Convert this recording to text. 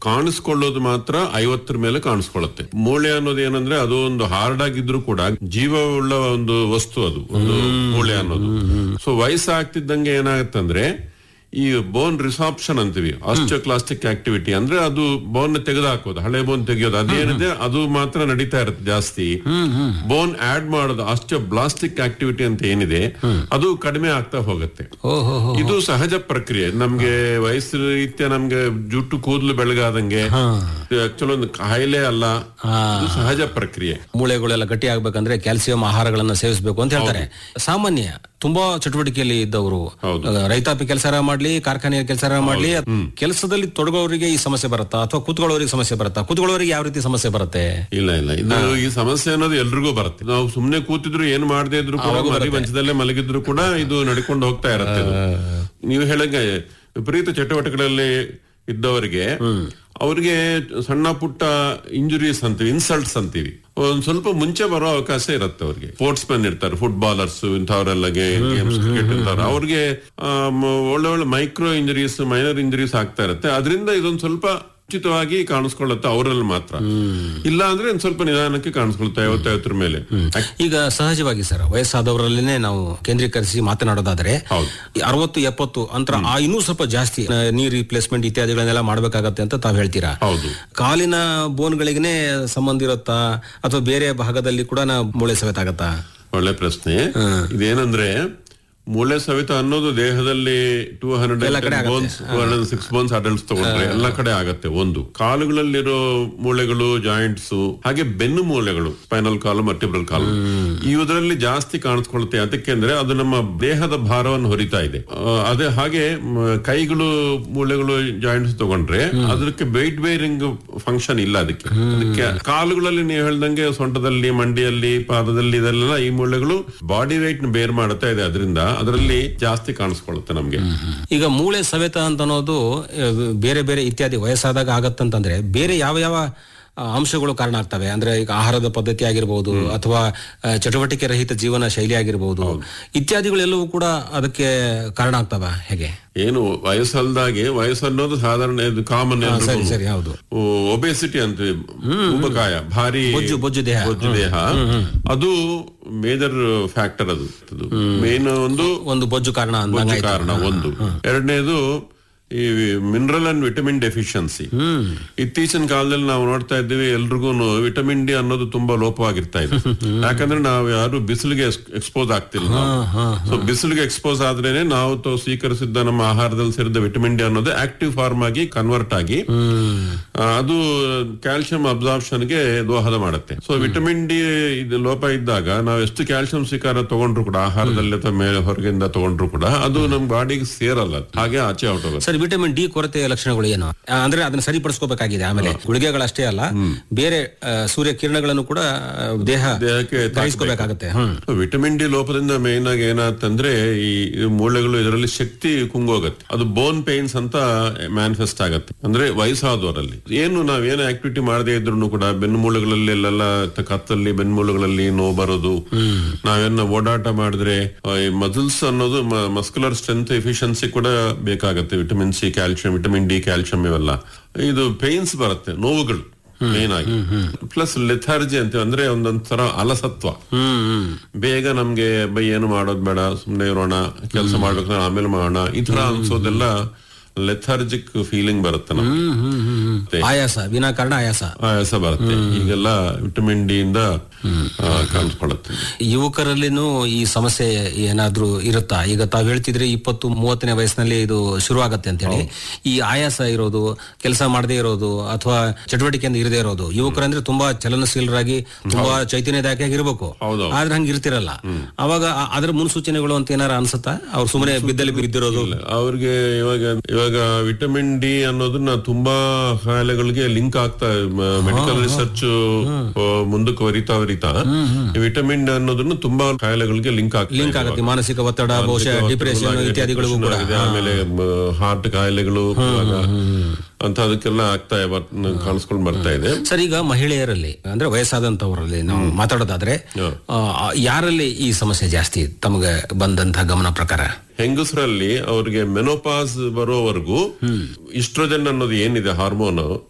ಕಾಣಿಸ್ಕೊಳ್ಳೋದು ಮಾತ್ರ ಐವತ್ತರ ಮೇಲೆ ಕಾಣಿಸ್ಕೊಳ್ಳುತ್ತೆ ಮೂಳೆ ಅನ್ನೋದು ಏನಂದ್ರೆ ಅದು ಒಂದು ಹಾರ್ಡ್ ಆಗಿದ್ರು ಕೂಡ ಜೀವವುಳ್ಳ ಒಂದು ವಸ್ತು ಅದು ಒಂದು ಮೂಳೆ ಅನ್ನೋದು ಸೊ ವಯಸ್ಸಾಗ್ತಿದ್ದಂಗೆ ಏನಾಗುತ್ತಂದ್ರೆ ಈ ಬೋನ್ ರಿಸಾಪ್ಷನ್ ಅಂತೀವಿ ಆಸ್ಟಿಯೋಕ್ಲಾಸ್ಟಿಕ್ ಆಕ್ಟಿವಿಟಿ ಅಂದ್ರೆ ಅದು ಬೋನ್ ತೆಗೆದು ಹಾಕೋದು ಹಳೆ ಬೋನ್ ತೆಗೆಯೋದು ಅದೇನಿದೆ ಅದು ಮಾತ್ರ ನಡೀತಾ ಇರುತ್ತೆ ಜಾಸ್ತಿ ಬೋನ್ ಆಡ್ ಮಾಡೋದು ಆಸ್ಟಿಯೋಬ್ಲಾಸ್ಟಿಕ್ ಆಕ್ಟಿವಿಟಿ ಅಂತ ಏನಿದೆ ಅದು ಕಡಿಮೆ ಆಗ್ತಾ ಹೋಗುತ್ತೆ ಓಹೋ ಇದು ಸಹಜ ಪ್ರಕ್ರಿಯೆ ನಮ್ಗೆ ವಯಸ್ಸು ರೀತ್ಯ ನಮ್ಗೆ ಜುಟ್ಟು ಕೂದಲು ಬೆಳಗಾದಂಗೆ ಆಕ್ಚುಲಿ ಒಂದು ಕಾಯಿಲೆ ಅಲ್ಲ ಇದು ಸಹಜ ಪ್ರಕ್ರಿಯೆ ಮೂಳೆಗಳೆಲ್ಲ ಗಟ್ಟಿ ಆಗ್ಬೇಕಂದ್ರೆ ಕ್ಯಾಲ್ಸಿಯಂ ಆಹಾರಗಳನ್ನ ಸೇವಿಸಬೇಕು ಅಂತ ಹೇಳ್ತಾರೆ ಸಾಮಾನ್ಯ ತುಂಬಾ ಚಟುವಟಿಕೆಯಲ್ಲಿ ಇದ್ದವರು ಹೌದು. ಆ, ರೈತಾಪಿ ಕೆಲಸ ಮಾಡ್ಲಿ ಕಾರ್ಖಾನೆಯ ಕೆಲಸ ಮಾಡ್ಲಿ ಕೆಲಸದಲ್ಲಿ ತೊಡಗೋರಿಗೆ ಈ ಸಮಸ್ಯೆ ಬರುತ್ತಾ ಅಥವಾ ಕೂತ್ಕೊಳ್ಳೋರಿಗೆ ಸಮಸ್ಯೆ ಬರುತ್ತಾ ಕೂತ್ಕೊಳ್ಳೋರಿಗೆ ಯಾವ ರೀತಿ ಸಮಸ್ಯೆ ಬರುತ್ತೆ ಇಲ್ಲ ಇಲ್ಲ ಇದು ಈ ಸಮಸ್ಯೆ ಅನ್ನೋದು ಎಲ್ರಿಗೂ ಬರುತ್ತೆ ನಾವು ಸುಮ್ನೆ ಕೂತಿದ್ರು ಏನು ಮಾಡದೇ ಇದ್ರು ಕೂಡ ಮಲಿ ಮಂಚದಲ್ಲೇ ಮಲಗಿದ್ರು ಕೂಡ ಇದು ನಡ್ಕೊಂಡು ಹೋಗ್ತಾ ಇರುತ್ತೆ ಇದು. ನೀವು ಹೇಳಂಗೆ ವಿಪರೀತ ಚಟುವಟಿಕೆಗಳಲ್ಲಿ ಇದ್ದವರಿಗೆ ಅವ್ರಿಗೆ ಸಣ್ಣ ಪುಟ್ಟ ಇಂಜುರೀಸ್ ಅಂತೀವಿ ಇನ್ಸಲ್ಟ್ಸ್ ಅಂತೀವಿ ಒಂದ್ ಸ್ವಲ್ಪ ಮುಂಚೆ ಬರೋ ಅವಕಾಶ ಇರುತ್ತೆ ಅವ್ರಿಗೆ ಸ್ಪೋರ್ಟ್ಸ್ ಮೆನ್ ಇರ್ತಾರೆ ಫುಟ್ಬಾಲರ್ಸ್ ಇಂಥವರೆಲ್ಲ ಗೇಮ್ಸ್ ಕ್ರಿಕೆಟ್ ಇಂಥವ್ರು ಅವ್ರಿಗೆ ಆ, ಮ- ಒಳ್ಳೆ ಒಳ್ಳೆ ಮೈಕ್ರೋ ಇಂಜುರೀಸ್ ಮೈನರ್ ಇಂಜುರೀಸ್ ಆಗ್ತಾ ಇರುತ್ತೆ ಅದರಿಂದ ಇದೊಂದು ಸ್ವಲ್ಪ ಉಚಿತವಾಗಿ ಕಾಣಿಸ್ಕೊಳ್ಳುತ್ತೆ ಅವರಲ್ಲಿ ಮಾತ್ರ ಇಲ್ಲ ಅಂದ್ರೆ ಒಂದ್ ಸ್ವಲ್ಪ ನಿಧಾನಕ್ಕೆ ಕಾಣಿಸ್ಕೊಳುತ್ತೆ ಐವತ್ತೈವತ್ತರ ಮೇಲೆ ಈಗ ಸಹಜವಾಗಿ ಸರ್ ವಯಸ್ಸಾದವರಲ್ಲೇನೆ ನಾವು ಕೇಂದ್ರೀಕರಿಸಿ ಮಾತನಾಡೋದಾದ್ರೆ ಹೌದು. ಈ ಅರವತ್ತು ಎಪ್ಪತ್ತು ಅಂತರ ಆ ಇನ್ನೂ ಸ್ವಲ್ಪ ಜಾಸ್ತಿ ಆ, ನೀ ರಿಪ್ಲೇಸ್ಮೆಂಟ್ ಇತ್ಯಾದಿಗಳನ್ನೆಲ್ಲ ಮಾಡ್ಬೇಕಾಗತ್ತೆ ಅಂತ ತಾವ್ ಹೇಳ್ತೀರಾ ಹೌದು ಕಾಲಿನ ಬೋನ್ಗಳಿಗೇನೆ ಸಂಬಂಧ ಇರುತ್ತಾ ಅಥವಾ ಬೇರೆ ಭಾಗದಲ್ಲಿ ಕೂಡ ನಾ ಮೂಳೆ ಸವೆತ ಆಗತ್ತಾ ಒಳ್ಳೆ ಪ್ರಶ್ನೆ ಇದೇನಂದ್ರೆ ಮೂಳೆ ಸವಿತ ಅನ್ನೋದು ದೇಹದಲ್ಲಿ two hundred bones two hundred six bones adults ತಗೊಂಡ್ರೆ ಎಲ್ಲ ಕಡೆ ಆಗತ್ತೆ ಒಂದು ಕಾಲುಗಳಲ್ಲಿರೋ ಮೂಳೆಗಳು ಜಾಯಿಂಟ್ಸ್ ಹಾಗೆ ಬೆನ್ನು ಮೂಳೆಗಳು ಸ್ಪೈನಲ್ ಕಾಲು ಮರ್ಟಿಬ್ರಲ್ ಕಾಲು ಇವುದರಲ್ಲಿ ಜಾಸ್ತಿ ಕಾಣಿಸ್ಕೊಳುತ್ತೆ ಅದಕ್ಕೆ ಅಂದ್ರೆ ಅದು ನಮ್ಮ ದೇಹದ ಭಾರವನ್ನು ಹೊರಿತಾ ಇದೆ ಆ, ಅದೇ ಹಾಗೆ ಮ, ಕೈಗಳು ಮೂಳೆಗಳು ಜಾಯಿಂಟ್ಸ್ ತಗೊಂಡ್ರೆ ಅದಕ್ಕೆ ವೆಯ್ಟ್ ಬೇರಿಂಗ್ ಫಂಕ್ಷನ್ ಇಲ್ಲ ಅದಕ್ಕೆ ಅದಕ್ಕೆ ಕಾಲುಗಳಲ್ಲಿ ನೀವು ಹೇಳ್ದಂಗೆ ಸೊಂಟದಲ್ಲಿ ಮಂಡಿಯಲ್ಲಿ ಪಾದದಲ್ಲಿ ಇದೆಲ್ಲ ಈ ಮೂಳೆಗಳು ಬಾಡಿ weight ನ ಬೇರ್ ಮಾಡುತ್ತಾ ಇದೆ ಅದರಿಂದ ಅದರಲ್ಲಿ ಜಾಸ್ತಿ ಕಾಣಿಸ್ಕೊಳ್ಳುತ್ತೆ ನಮ್ಗೆ ಈಗ ಮೂಳೆ ಸವೆತ ಅಂತ ಅನ್ನೋದು ಆ, ಬೇರೆ ಬೇರೆ ಇತ್ಯಾದಿ ವಯಸ್ಸಾದಾಗ ಆಗತ್ತಂತಂದ್ರೆ ಬೇರೆ ಯಾವ ಯಾವ ಆ, ಅಂಶಗಳು ಕಾರಣ ಆಗ್ತವೆ ಅಂದ್ರೆ ಈಗ ಆಹಾರದ ಪದ್ಧತಿ ಆಗಿರ್ಬೋದು ಅಥವಾ ಆ, ಚಟುವಟಿಕೆ ರಹಿತ ಜೀವನ ಶೈಲಿ ಆಗಿರ್ಬೋದು ಇತ್ಯಾದಿಗಳೆಲ್ಲವೂ ಕೂಡ ಅದಕ್ಕೆ ಕಾರಣ ಆಗ್ತವ ಹೇಗೆ ಏನು ವಯಸ್ಸಲ್ದಾಗೆ ವಯಸ್ಸನ್ನೋದು ಸಾಧಾರಣ ಕಾಮನ್ ಸರಿ ಸರಿ ಹೌದು ಒಬೆಸಿಟಿ ಅಂತೀವಿ ಉಪಕಾಯ ಭಾರಿ ಬೊಜ್ಜು ಬೊಜ್ಜು ದೇಹ ಬೊಜ್ಜು ದೇಹ ಅದು ಮೇಜರ್ ಫ್ಯಾಕ್ಟರ್ ಅದು ಮೇನ್ ಒಂದು ಒಂದು ಬೊಜ್ಜು ಕಾರಣ ಅಂದಂಗ ಬೊಜ್ಜು ಕಾರಣ ಒಂದು ಎರಡನೇದು ಈ ಮಿನರಲ್ ಅಂಡ್ ವಿಟಮಿನ್ ಡೆಫಿಷಿಯನ್ಸಿ ಇತ್ತೀಚಿನ ಕಾಲದಲ್ಲಿ ನಾವು ನೋಡ್ತಾ ಇದ್ದೀವಿ ಎಲ್ರಿಗೂ ವಿಟಮಿನ್ ಡಿ ಅನ್ನೋದು ತುಂಬಾ ಲೋಪವಾಗಿರ್ತಾ ಇದೆ ಯಾಕಂದ್ರೆ ನಾವು ಯಾರು ಬಿಸಿಲಿಗೆ ಎಕ್ಸ್ಪೋಸ್ ಆಗ್ತಿಲ್ಲ ಸೊ ಬಿಸಿಲಿಗೆ ಎಕ್ಸ್ಪೋಸ್ ಆದ್ರೇನೆ ನಾವು ತ- ಸ್ವೀಕರಿಸಿದ್ದ ನಮ್ಮ ಆಹಾರದಲ್ಲಿ ಸೇರಿದ ವಿಟಮಿನ್ ಡಿ ಅನ್ನೋದು ಆಕ್ಟಿವ್ ಫಾರ್ಮ್ ಆಗಿ ಕನ್ವರ್ಟ್ ಆಗಿ ಆ, ಅದು ಕ್ಯಾಲ್ಸಿಯಂ ಅಬ್ಸಾರ್ಪ್ಷನ್ ಗೆ ದೋಹದ ಮಾಡುತ್ತೆ ಸೊ ವಿಟಮಿನ್ ಡಿ ಇದು ಲೋಪ ಇದ್ದಾಗ ನಾವು ಎಷ್ಟು ಕ್ಯಾಲ್ಸಿಯಂ ಸ್ವೀಕಾರ ತಗೊಂಡ್ರು ಕೂಡ ಆಹಾರದಲ್ಲಿ ಅಥವಾ ಮೇಲೆ ಹೊರಗಿಂದ ತಗೊಂಡ್ರು ಕೂಡ ಅದು ನಮ್ ಬಾಡಿಗೆ ಸೇರಲ್ಲ ಅದು. ಹಾಗೆ ಆಚೆ ಔಟ್ ಹೋಗುತ್ತೆ ಸರಿ ವಿಟಮಿನ್ ಡಿ ಕೊರತೆಯ ಲಕ್ಷಣಗಳು ಏನು ಆ, ಅಂದ್ರೆ ಅದನ್ನ ಸರಿಪಡಿಸ್ಕೋಬೇಕಾಗಿದೆ ಆಮೇಲೆ ಗುಳಿಗೆಗಳಷ್ಟೇ ಅಲ್ಲ ಬೇರೆ ಆ, ಸೂರ್ಯ ಕಿರಣಗಳನ್ನು ಕೂಡ ಆ, ದೇಹ ದೇಹಕ್ಕೆ ಗ್ರಹಿಸ್ಕೋಬೇಕಾಗತ್ತೆ ಹ್ಮ್ ವಿಟಮಿನ್ ಡಿ ಲೋಪದಿಂದ ಮೇನ್ ಆಗಿ ಏನಾಗ್ತಂದ್ರೆ ಈ ಈ ಮೂಳೆಗಳು ಇದರಲ್ಲಿ ಶಕ್ತಿ ಕುಂಗೋಗತ್ತೆ ಅದು ಬೋನ್ ಪೇನ್ಸ್ ಅಂತ ಮ್ಯಾನಿಫೆಸ್ಟ್ ಆಗತ್ತೆ ಅಂದ್ರೆ ವಯಸ್ಸಾದವರಲ್ಲಿ ಏನು ನಾವ್ ಏನು ಆಕ್ಟಿವಿಟಿ ಮಾಡದೇ ಇದ್ರು ಕೂಡ ಬೆನ್ನು ಮೂಳೆಗಳಲ್ಲಿ ಅಲ್ಲೆಲ್ಲ ತ- ಕತ್ತಲ್ಲಿ ಬೆನ್ನು ಮೂಳೆಗಳಲ್ಲಿ ನೋವು ಬರೋದು ನಾವೇನ ಓಡಾಟ ಮಾಡಿದ್ರೆ ಆ, ಈ ಮಸಲ್ಸ್ ಅನ್ನೋದು ಮಸ್ಕ್ಯುಲರ್ ಸ್ಟ್ರೆಂತ್ ಎಫಿಷಿಯನ್ಸಿ ಕೂಡ ಬೇಕಾಗತ್ತೆ vitamin C calcium vitamin D calcium ಇವೆಲ್ಲ ಇದು ಪೇನ್ಸ್ ಬರುತ್ತೆ ನೋವುಗಳು ಮೇನ್ ಆಗಿ ಪ್ಲಸ್ ಲೆಥಾರ್ಜಿ ಅಂತ ಅಂದ್ರೆ ಒಂದೊಂಥರ ಅಲಸತ್ವ ಹ್ಮ್ ಹ್ಮ್ ಬೇಗ ನಮ್ಗೆ ಬೈ ಏನು ಮಾಡೋದ್ ಬೇಡ ಸುಮ್ನೆ ಇರೋಣ ಕೆಲಸ ಮಾಡ್ಬೇಕು ಆಮೇಲೆ ಮಾಡೋಣ ಈ ತರ ಅನ್ಸೋದೆಲ್ಲ ಲೆಥಾರ್ಜಿಕ್ ಫೀಲಿಂಗ್ ಬರುತ್ತೆ ನಮ್ಗೆ ಹ್ಮ್ ಹ್ಮ್ ಹ್ಮ್ ಹ್ಮ್. ಮತ್ತೆ ಆಯಾಸ ವಿನಾಕಾರಣ ಆಯಾಸ ಆಯಾಸ ಬರುತ್ತೆ ಈಗೆಲ್ಲ ವಿಟಮಿನ್ ಡಿ ಇಂದ ಆ, ಕಾಣಿಸ್ಕೊಳ್ಳುತ್ತೆ ಯುವಕರಲ್ಲಿನೂ ಈ ಸಮಸ್ಯೆ ಏನಾದ್ರೂ ಇರುತ್ತಾ ಈಗ ತಾವ್ ಹೇಳ್ತಿದ್ರೆ ಇಪ್ಪತ್ತು ಮೂವತ್ತನೇ ವಯಸ್ಸಿನಲ್ಲಿ ಇದು ಶುರುವಾಗತ್ತೆ ಅಂತ ಹೇಳಿ ಈ ಆಯಾಸ ಇರೋದು ಕೆಲಸ ಮಾಡದೇ ಇರೋದು ಅಥವಾ ಚಟುವಟಿಕೆಯಿಂದ ಇರದೇ ಇರೋದು ಯುವಕರಂದ್ರೆ ತುಂಬಾ ಚಲನಶೀಲರಾಗಿ ತುಂಬಾ ಚೈತನ್ಯದಾಯಕ ಇರಬೇಕು ಹೌದು. ಆದ್ರೆ ಹಂಗ ಇರ್ತಿರಲ್ಲ ಅವಾಗ ಆ- ಅದ್ರ ಮುನ್ಸೂಚನೆಗಳು ಅಂತ ಏನಾರ ಅನ್ಸುತ್ತಾ ಅವ್ರು ಸುಮ್ಮನೆ ಬಿದ್ದಲ್ಲಿ ಬಿದ್ದಿರೋದು ಅವ್ರಿಗೆ ಇವಾಗ ಇವಾಗ ವಿಟಮಿನ್ ಡಿ ಅನ್ನೋದನ್ನ ತುಂಬಾ ಕಾಯಿಲೆಗಳಿಗೆ ಲಿಂಕ್ ಆಗ್ತಾ ಮೆಡಿಕಲ್ ರಿಸರ್ಚ್ ಮುಂದಕ್ಕೆ ವರಿತಾ ವರಿತಾ ಈ ವಿಟಮಿನ್ ಡಿ ಅನ್ನೋದನ್ನ ತುಂಬಾ ಕಾಯಿಲೆಗಳಿಗೆ ಲಿಂಕ್ ಆಗ್ತಾ ಲಿಂಕ್ ಇದೆ ಆಗುತ್ತೆ ಮಾನಸಿಕ ಒತ್ತಡ ಬಹುಶಃ ಮಾನಸಿಕ ಡಿಪ್ರೆಷನ್ ಒತ್ತಡಗಳಾಗಿ ಇತ್ಯಾದಿಗಳಿಗೂ ಕೂಡ depression ಆಗಿದೆ. ಆಮೇಲೆ ಹಾರ್ಟ್ ಕಾಯಿಲೆಗಳು ಇವಾಗ ಅಂತ ಅದಕ್ಕೆಲ್ಲ ಆಗ್ತಾ ಬರ್- ಕಾಣಿಸ್ಕೊಂಡು ಬರ್ತಾ ಇದೆ ಸರ್ ಈಗ ಮಹಿಳೆಯರಲ್ಲಿ ಅಂದ್ರೆ ವಯಸ್ಸಾದಂತವರಲ್ಲಿ ನಾವು ಮಾತಾಡೋದಾದ್ರೆ ಆ, ಯಾರಲ್ಲಿ ಈ ಸಮಸ್ಯೆ ಜಾಸ್ತಿ ತಮಗೆ ಬಂದಂತ ಗಮನ ಪ್ರಕಾರ ಹೆಂಗಸರಲ್ಲಿ ಅವ್ರಿಗೆ ಮೆನೋಪಾಸ್ ಬರೋವರೆಗೂ ಇಸ್ಟ್ರೋಜನ್ ಅನ್ನೋದು ಏನಿದೆ ಹಾರ್ಮೋನ್